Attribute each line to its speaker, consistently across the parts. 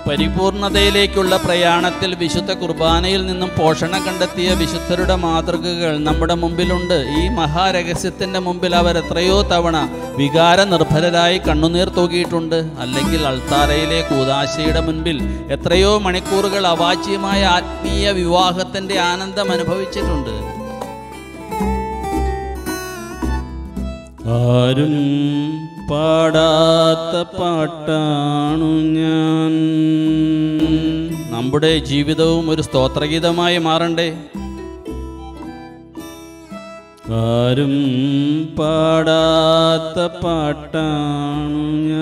Speaker 1: പരിപൂർണതയിലേക്കുള്ള പ്രയാണത്തിൽ വിശുദ്ധ കുർബാനയിൽ നിന്നും പോഷണം കണ്ടെത്തിയ വിശുദ്ധരുടെ മാതൃകകൾ നമ്മുടെ മുമ്പിലുണ്ട് ഈ മഹാരഹസ്യത്തിൻ്റെ മുമ്പിൽ അവർ എത്രയോ തവണ വികാര നിർഭരരായി കണ്ണുനീർ തൂകിയിട്ടുണ്ട് അല്ലെങ്കിൽ അൾത്താരയിലെ കൂതാശയുടെ മുൻപിൽ എത്രയോ മണിക്കൂറുകൾ അവാച്യമായ ആത്മീയ വിവാഹത്തിൻ്റെ ആനന്ദം അനുഭവിച്ചിട്ടുണ്ട് ആരും പാടാത്ത പാട്ടാണു ഞാൻ നമ്മുടെ ജീവിതവും ഒരു സ്തോത്രഗീതമായി മാറണ്ടേ ആരും പാടാത്ത പാട്ടാണു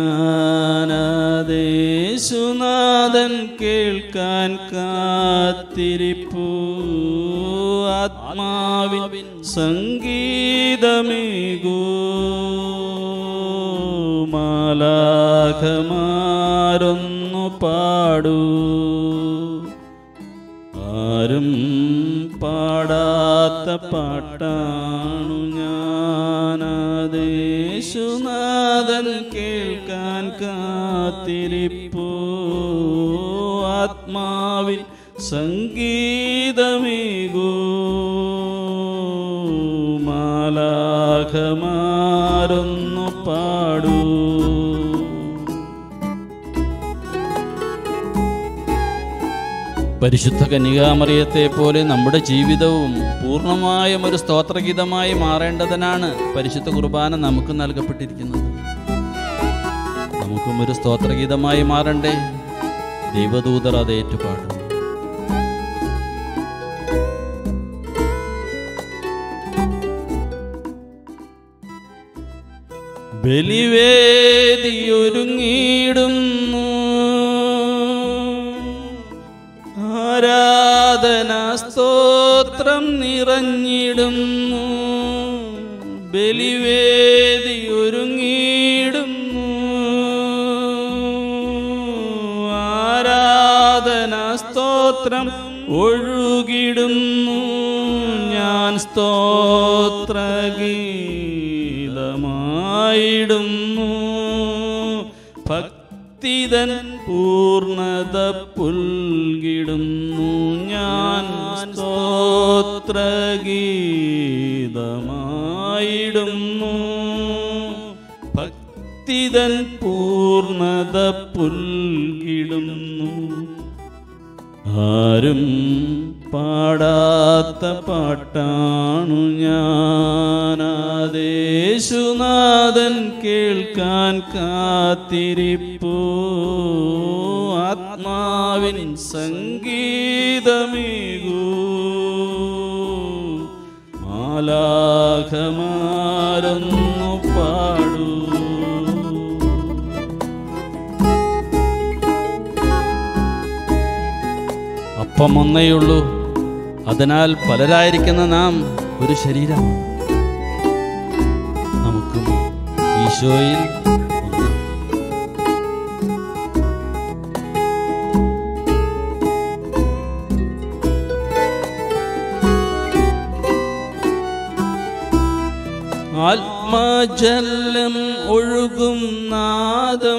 Speaker 1: ഞാനദേശുനാഥൻ കേൾക്കാൻ കാത്തിരിപ്പൂ ആത്മാവിൻ സംഗീതമേകൂ മാലാഖമാരൊന്നു പാടൂ ആരും പാടാത്ത പാട്ടാണു ഞാനദേശുനാഥൻ കേൾക്കാൻ കാത്തിരിപ്പൂ ആത്മാവിൽ സംഗീതമേകൂ മാലാഖമാരൊന്നു പാടൂ പരിശുദ്ധ കന്യകാമറിയത്തെ പോലെ നമ്മുടെ ജീവിതവും പൂർണ്ണമായും ഒരു സ്തോത്രഗീതമായി മാറേണ്ടതിനാണ് പരിശുദ്ധ കുർബാന നമുക്ക് നൽകപ്പെട്ടിരിക്കുന്നത് നമുക്കും ഒരു സ്തോത്രഗീതമായി മാറണ്ടേ ദൈവദൂതർ അത് ഏറ്റുപാടും ബലിവേദിയൊരുങ്ങിയിടുന്നു ആരാധനാ സ്തോത്രം നിറഞ്ഞിടുന്നു ബലിവേദിയൊരുങ്ങിയിടുന്നു ആരാധനാ സ്തോത്രം ഒഴുകിടുന്നു ഞാൻ സ്തോത്രഗീതമായിടുന്നു ഭക്തിതൻ പൂർണ്ണത പുൽകിടുന്നു ഞാൻ സ്തോത്രഗീതമായിടുന്നു ഭക്തിതൻ പൂർണ്ണത പുൽകിടുന്നു ആരും പാടാത്ത പാട്ടാണു ഞാനാദേശുനാഥൻ കേൾക്കാൻ കാത്തിരിപ്പൂ ആത്മാവിൻ സംഗീതമേകൂ മാലാഖമാരൊന്നു പാടൂ അപ്പം ഒന്നേയുള്ളൂ അതിനാൽ പലരായിരിക്കുന്ന നാം ഒരു ശരീരം നമുക്കും ഈശോയിൽ ഒന്ന്. ആത്മജലം ഒഴുകും നാദം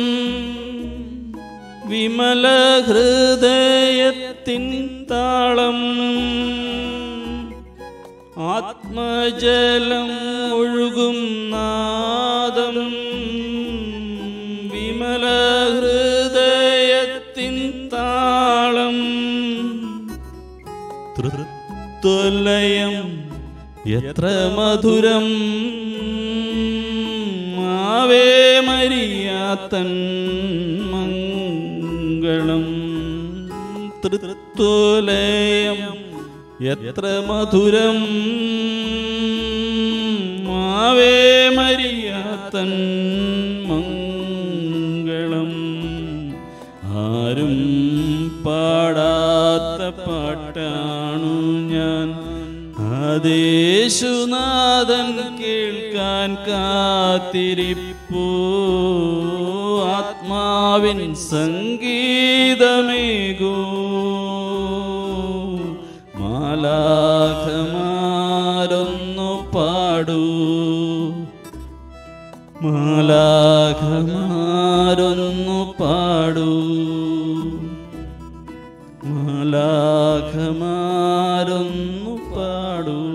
Speaker 1: വിമല ഹൃദയത്തിൻ താളം ആത്മജലം ഒഴുകും നാദം വിമല ഹൃദയത്തിൻ താളം തൃത്വലയം എത്ര മധുരം ആവേ മരിയാത്തൻ മംഗളം തൃത്വലയം എത്ര മധുരം ആവേ മരിയാത്തൻ മംഗളം ആരും പാടാത്ത പാട്ടാണു ഞാൻ ആദേശുനാഥൻ കേൾക്കാൻ കാത്തിരിപ്പൂ ആത്മാവിൻ സംഗീതമേകൂ മാലാഖമാരൊന്നു പാടൂ മാലാഖമാരൊന്നു പാ പാടൂ മാലാഖമാരൊന്നു പാടൂ